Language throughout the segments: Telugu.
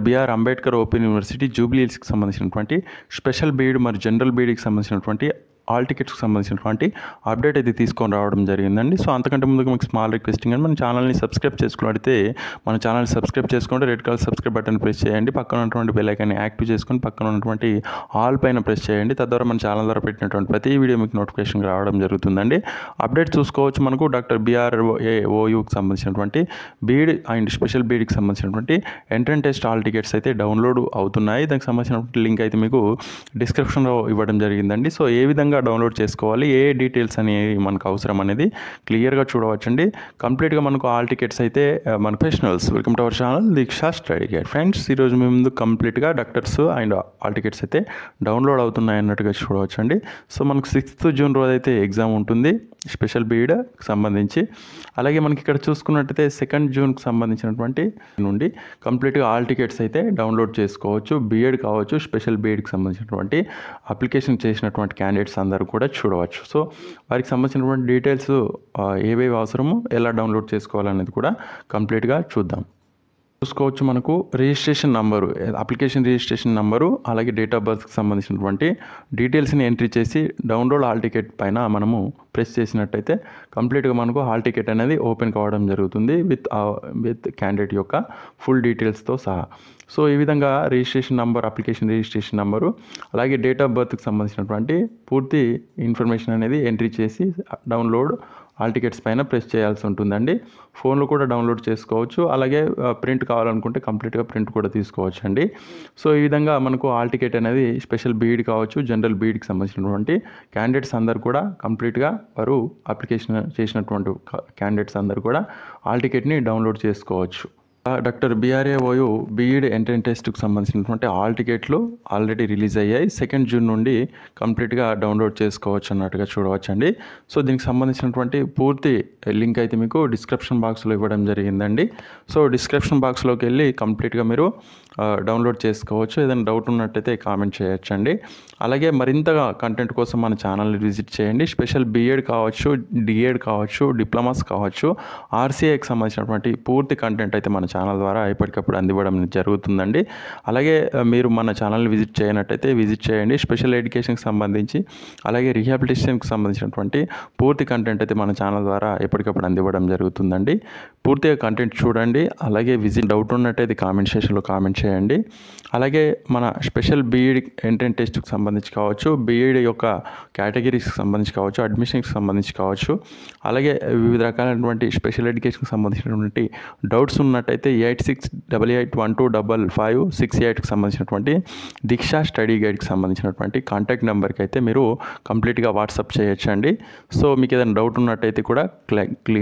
BR Ambedkar open university Jubilee హిల్స్కి సంబంధించినటువంటి స్పెషల్ బీడ్ మరియు జనరల్ బీడ్కి సంబంధించినటువంటి ఆల్ టికెట్స్కి సంబంధించినటువంటి అప్డేట్ అయితే తీసుకొని రావడం జరిగిందండి సో అంతకంటే ముందుగా మీకు స్మాల్ రిక్వెస్టింగ్ అని మన ఛానల్ని సబ్స్క్రైబ్ చేసుకున్నట్టయితే మన ఛానల్ని సబ్స్క్రైబ్ చేసుకుంటే red colour subscribe button press చేయండి పక్కన ఉన్నటువంటి బెల్ ఐకాన్ని యాక్టివ్ చేసుకొని పక్కన ఉన్నటువంటి ఆల్ పైన ప్రెస్ చేయండి తద్వారా మన ఛానల్ ద్వారా పెట్టినటువంటి ప్రతి వీడియో మీకు నోటిఫికేషన్ రావడం జరుగుతుందండి అప్డేట్ చూసుకోవచ్చు మనకు డాక్టర్ బిఆర్ ఏ ఓయూకి సంబంధించినటువంటి బీడ్ అండ్ స్పెషల్ బీడ్కి సంబంధించినటువంటి ఎంట్రన్ టెస్ట్ ఆల్ టికెట్స్ అయితే డౌన్లోడ్ అవుతున్నాయి దానికి సంబంధించినటువంటి లింక్ అయితే మీకు డిస్క్రిప్షన్లో ఇవ్వడం జరిగిందండి సో ఏ విధంగా డౌన్లోడ్ చేసుకోవాలి ఏ డీటెయిల్స్ అనేవి మనకు అవసరం అనేది క్లియర్గా చూడవచ్చండి కంప్లీట్గా మనకు ఆల్ టికెట్స్ అయితే ఆ, మన professionals welcome to our channel Deeksha study guide friends ఈరోజు మీ ముందు కంప్లీట్గా డాక్టర్స్ అండ్ ఆల్ టికెట్స్ అయితే డౌన్లోడ్ అవుతున్నాయి అన్నట్టుగా చూడవచ్చండి సో మనకు సిక్స్త్ జూన్ రోజు అయితే ఎగ్జామ్ ఉంటుంది స్పెషల్ బీడ్ సంబంధించి అలాగే మనకి ఇక్కడ చూసుకున్నట్టయితే సెకండ్ జూన్కి సంబంధించినటువంటి నుండి కంప్లీట్గా ఆల్ టికెట్స్ అయితే డౌన్లోడ్ చేసుకోవచ్చు బీఎడ్ కావచ్చు స్పెషల్ బీఎడ్కి సంబంధించినటువంటి అప్లికేషన్ చేసినటువంటి క్యాండిడేట్స్ అందరూ కూడా చూడవచ్చు సో వారికి సంబంధించినటువంటి డీటెయిల్స్ ఆ, ఏవేవి అవసరమో ఎలా డౌన్లోడ్ చేసుకోవాలనేది కూడా కంప్లీట్గా చూద్దాం చూసుకోవచ్చు మనకు registration number application registration number అలాగే డేట్ ఆఫ్ బర్త్కి సంబంధించినటువంటి డీటెయిల్స్ని ఎంట్రీ చేసి డౌన్లోడ్ హాల్ టికెట్ పైన మనము ప్రెస్ చేసినట్టయితే కంప్లీట్గా మనకు హాల్ టికెట్ అనేది ఓపెన్ కావడం జరుగుతుంది విత్ విత్ క్యాండిడేట్ యొక్క ఫుల్ డీటెయిల్స్తో సహా సో ఈ విధంగా registration number application registration number అలాగే డేట్ ఆఫ్ బర్త్కి సంబంధించినటువంటి పూర్తి ఇన్ఫర్మేషన్ అనేది ఎంట్రీ చేసి డౌన్లోడ్ ఆల్ టికెట్స్ పైన ప్రెస్ చేయాల్సి ఉంటుందండి ఫోన్లో కూడా డౌన్లోడ్ చేసుకోవచ్చు అలాగే ప్రింట్ కావాలనుకుంటే కంప్లీట్గా ప్రింట్ కూడా తీసుకోవచ్చు అండి సో ఈ విధంగా మనకు ఆల్ టికెట్ అనేది స్పెషల్ బీడ్ కావచ్చు జనరల్ బీడ్కి సంబంధించినటువంటి క్యాండిడేట్స్ అందరు కూడా కంప్లీట్గా వారు అప్లికేషన్ చేసినటువంటి క్యాండిడేట్స్ అందరు కూడా ఆల్ టికెట్ని డౌన్లోడ్ చేసుకోవచ్చు doctor B R A O U B Ed entrance టెస్ట్కి సంబంధించినటువంటి ఆల్ టికెట్లు ఆల్రెడీ రిలీజ్ అయ్యాయి సెకండ్ జూన్ నుండి కంప్లీట్గా డౌన్లోడ్ చేసుకోవచ్చు అన్నట్టుగా చూడవచ్చండి సో దీనికి సంబంధించినటువంటి పూర్తి లింక్ అయితే మీకు డిస్క్రిప్షన్ బాక్స్లో ఇవ్వడం జరిగిందండి సో డిస్క్రిప్షన్ బాక్స్లోకి వెళ్ళి కంప్లీట్గా మీరు ఆ, డౌన్లోడ్ చేసుకోవచ్చు ఏదైనా డౌట్ ఉన్నట్టయితే కామెంట్ చేయొచ్చండి అలాగే మరింతగా కంటెంట్ కోసం మన ఛానల్ని విజిట్ చేయండి స్పెషల్ బీఎడ్ కావచ్చు డిఎడ్ కావచ్చు డిప్లొమాస్ కావచ్చు ఆర్సీఐకి సంబంధించినటువంటి పూర్తి కంటెంట్ అయితే మన ఛానల్ ద్వారా ఎప్పటికప్పుడు అందివ్వడం జరుగుతుందండి అలాగే ఆ, మీరు మన ఛానల్ని విజిట్ చేయనట్టయితే విజిట్ చేయండి స్పెషల్ ఎడ్యుకేషన్కి సంబంధించి అలాగే రీహాబిలిటేషన్కి సంబంధించినటువంటి పూర్తి కంటెంట్ అయితే మన ఛానల్ ద్వారా ఎప్పటికప్పుడు అందివ్వడం జరుగుతుందండి పూర్తిగా కంటెంట్ చూడండి అలాగే విజిట్ డౌట్ ఉన్నట్టయితే కామెంట్ సెషన్లో కామెంట్ చేయండి అలాగే మన స్పెషల్ బీఈడి ఎంట్రన్ టెస్ట్కి సంబంధించి కావచ్చు బీఈడి యొక్క కేటగిరీస్కి సంబంధించి కావచ్చు అడ్మిషన్కి సంబంధించి కావచ్చు అలాగే వివిధ రకాలైనటువంటి స్పెషల్ ఎడ్యుకేషన్కి సంబంధించినటువంటి డౌట్స్ ఉన్నట్టయితే eight six double eight one two double five six ఎయిట్కి సంబంధించినటువంటి దీక్షా స్టడీ గైడ్కి సంబంధించినటువంటి కాంటాక్ట్ నెంబర్కి అయితే మీరు కంప్లీట్గా వాట్సాప్ చేయొచ్చండి సో మీకు ఏదైనా డౌట్ ఉన్నట్టయితే కూడా క్లై క్లీ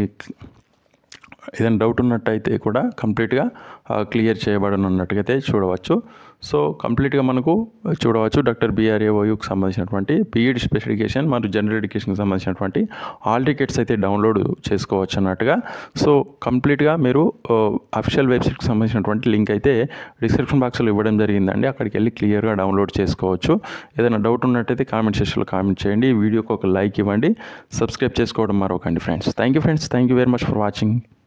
ఏదైనా డౌట్ ఉన్నట్టయితే కూడా కంప్లీట్గా క్లియర్ చేయబడనున్నట్టుగా అయితే చూడవచ్చు సో కంప్లీట్గా మనకు చూడవచ్చు డాక్టర్ బిఆర్ఏ ఓయూకి సంబంధించినటువంటి బీఈడి స్పెషల్ ఎడ్యుకేషన్ మరియు జనరల్ ఎడ్యుకేషన్కి సంబంధించినటువంటి ఆల్ టికెట్స్ అయితే డౌన్లోడ్ చేసుకోవచ్చు అన్నట్టుగా సో కంప్లీట్గా మీరు అఫిషియల్ వెబ్సైట్కి సంబంధించినటువంటి లింక్ అయితే డిస్క్రిప్షన్ బాక్స్లో ఇవ్వడం జరిగిందండి అక్కడికి వెళ్ళి క్లియర్గా డౌన్లోడ్ చేసుకోవచ్చు ఏదైనా డౌట్ ఉన్నట్టయితే కామెంట్ సెక్షన్లో కామెంట్ చేయండి ఈ వీడియోకి ఒక లైక్ ఇవ్వండి సబ్స్క్రైబ్ చేసుకోవడం మరొకండి friends thank you friends thank you very much for watching